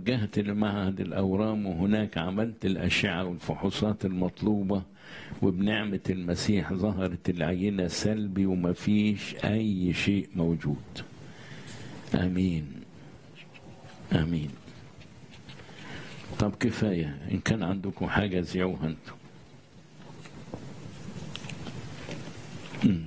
توجهت لمعهد الأورام وهناك عملت الأشعة والفحوصات المطلوبة وبنعمة المسيح ظهرت العينة سلبي وما فيش أي شيء موجود آمين آمين طب كفاية إن كان عندكم حاجة زعوها أنتم أمم.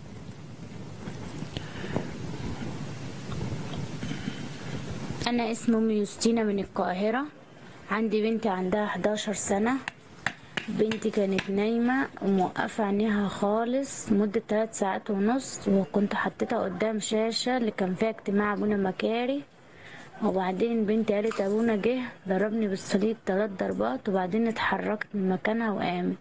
أنا اسمي أم يوستينا من القاهرة عندي بنتي عندها 11 سنة بنتي كانت نايمة وموقفة عينيها خالص مدة 3 ساعات ونص وكنت حطيتها قدام شاشة اللي كان فيها اجتماع أبونا مكاري وبعدين بنتي قالت أبونا جه ضربني بالصليب ثلاث ضربات وبعدين اتحركت من مكانها وقامت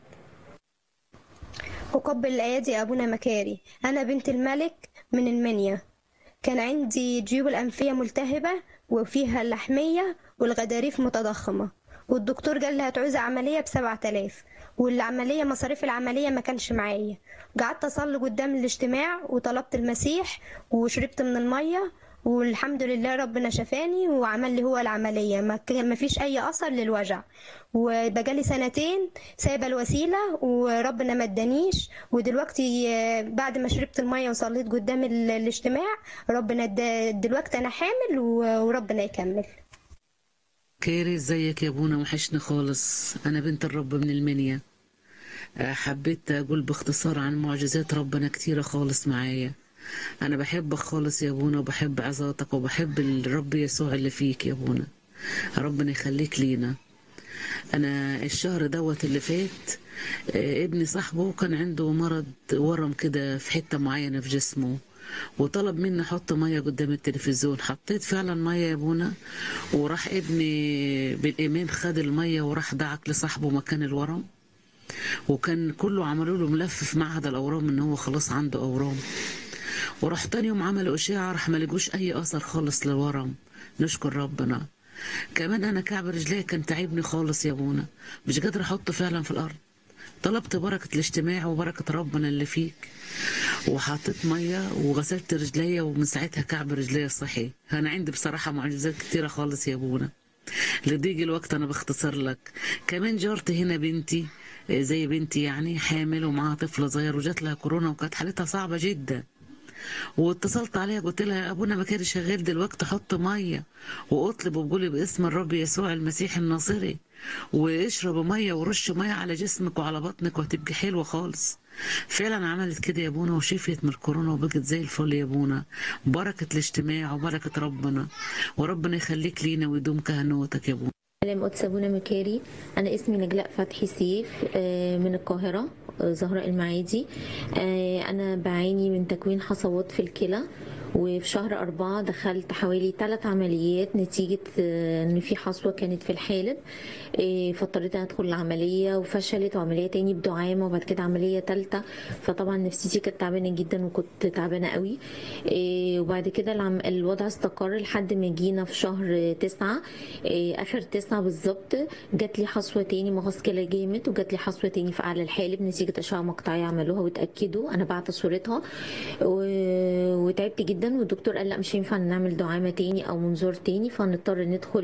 أقبل الأيادي أبونا مكاري أنا بنت الملك من المنيا كان عندي جيوب الأنفية ملتهبة وفيها اللحمية والغضاريف متضخمة والدكتور قال لي هتعوزي عملية بسبعة آلاف والعملية مصاريف العملية ما كانش معايا قعدت أصلي قدام الاجتماع وطلبت المسيح وشربت من المية والحمد لله ربنا شفاني وعمل لي هو العملية ما ك- ما فيش أي أثر للوجع وبقالي سنتين سايبة الوسيلة وربنا ما ادانيش ودلوقتي آه، بعد ما شربت المية وصليت قدام ال- الاجتماع ربنا ادا- دلوقتي أنا حامل و- وربنا يكمل كيري ازيك يا ابونا وحشني خالص انا بنت الرب من المنيا آه، حبيت اقول باختصار عن معجزات ربنا كتيرة خالص معايا انا بحبك خالص يا ابونا وبحب عظاتك وبحب الرب يسوع اللي فيك يا ابونا ربنا يخليك لينا انا الشهر دوت اللي فات آه، ابني صاحبه كان عنده مرض ورم كده في حتة معينة في جسمه وطلب مني احط ميه قدام التلفزيون حطيت فعلا ميه يا ابونا وراح ابني بالايمان خد الميه وراح دعك لصاحبه مكان الورم وكان كله عملوا له ملف في معهد الاورام ان هو خلاص عنده اورام وراح تاني يوم عملوا اشعه راح ما لقوش اي اثر خالص للورم نشكر ربنا كمان انا كعب رجلي كان تعبني خالص يا ابونا مش قادره احطه فعلا في الارض طلبت بركة الاجتماع وبركة ربنا اللي فيك وحطيت مية وغسلت رجليا ومن ساعتها كعب رجليا صحي أنا عندي بصراحة معجزات كتيرة خالص يا أبونا لضيق الوقت أنا بختصر لك كمان جارتي هنا بنتي آه، زي بنتي يعني حامل ومعاها طفل صغير وجات لها كورونا وكانت حالتها صعبة جدا واتصلت عليها قلت لها يا ابونا ما كان شغال دلوقتي حط ميه واطلب وقولي باسم الرب يسوع المسيح الناصري واشرب ميه ورش ميه على جسمك وعلى بطنك وهتبقي حلوه خالص فعلا عملت كده يا ابونا وشفيت من الكورونا وبقت زي الفل يا ابونا بركه الاجتماع وبركه ربنا وربنا يخليك لينا ويدوم كهنوتك يا ابونا سلام قدس ابونا مكاري انا اسمي نجلاء فتحي سيف آه، من القاهره آه، زهراء المعادي آه، انا بعاني من تكوين حصوات في الكلى وفي شهر أربعة دخلت حوالي ثلاث عمليات نتيجة آه، إن في حصوة كانت في الحالب آه، فاضطريت أنا أدخل العملية وفشلت وعملية تاني بدعامة وبعد كده عملية تالتة فطبعا نفسيتي كانت تعبانة جدا وكنت تعبانة قوي آه، وبعد كده العم... الوضع استقر لحد ما جينا في شهر تسعة آه، آخر تسعة بالظبط جات لي حصوة تاني مغص كلى جامد وجات لي حصوة تاني في أعلى الحالب نتيجة أشعة مقطعية عملوها واتأكدوا أنا بعت صورتها و... وتعبت جدا والدكتور قال لا مش هينفع نعمل دعامة تاني أو منظار تاني فنضطر ندخل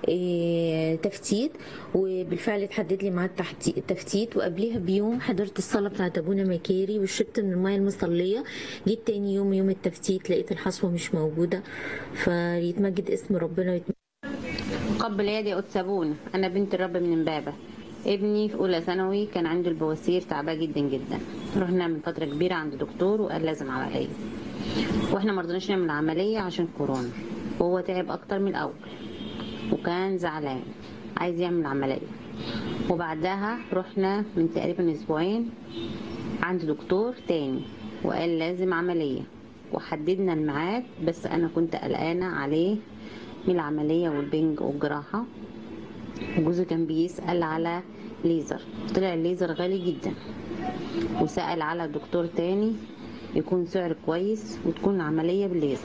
آه، تفتيت وبالفعل اتحدد لي ميعاد تحتي- التفتيت وقبلها بيوم حضرت الصلاة بتاعت أبونا مكاري وشربت من المية المصلية جيت تاني يوم يوم التفتيت لقيت الحصوة مش موجودة فيتمجد اسم ربنا ويتمجد قبل يدي أتسابون أنا بنت الرب من امبابة ابني في أولى ثانوي كان عنده البواسير تعباه جدا جدا رحنا من فترة كبيرة عند دكتور وقال لازم عملية واحنا مرضناش نعمل عملية عشان كورونا وهو تعب أكتر من الأول وكان زعلان عايز يعمل عملية وبعدها رحنا من تقريبا أسبوعين عند دكتور تاني وقال لازم عملية وحددنا الميعاد بس أنا كنت قلقانة عليه من العملية والبنج والجراحة وجوزي كان بيسأل على ليزر طلع الليزر غالي جدا وسأل على دكتور تاني يكون سعر كويس وتكون العملية بالليزر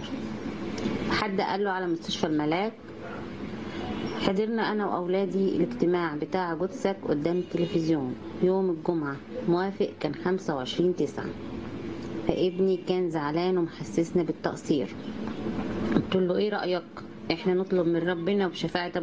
حد قال له على مستشفى الملاك حضرنا أنا وأولادي الاجتماع بتاع جثك قدام التلفزيون يوم الجمعة موافق كان خمسة وعشرين تسعة فابني كان زعلان ومحسسنا بالتقصير قلت له ايه رأيك احنا نطلب من ربنا وبشفاعة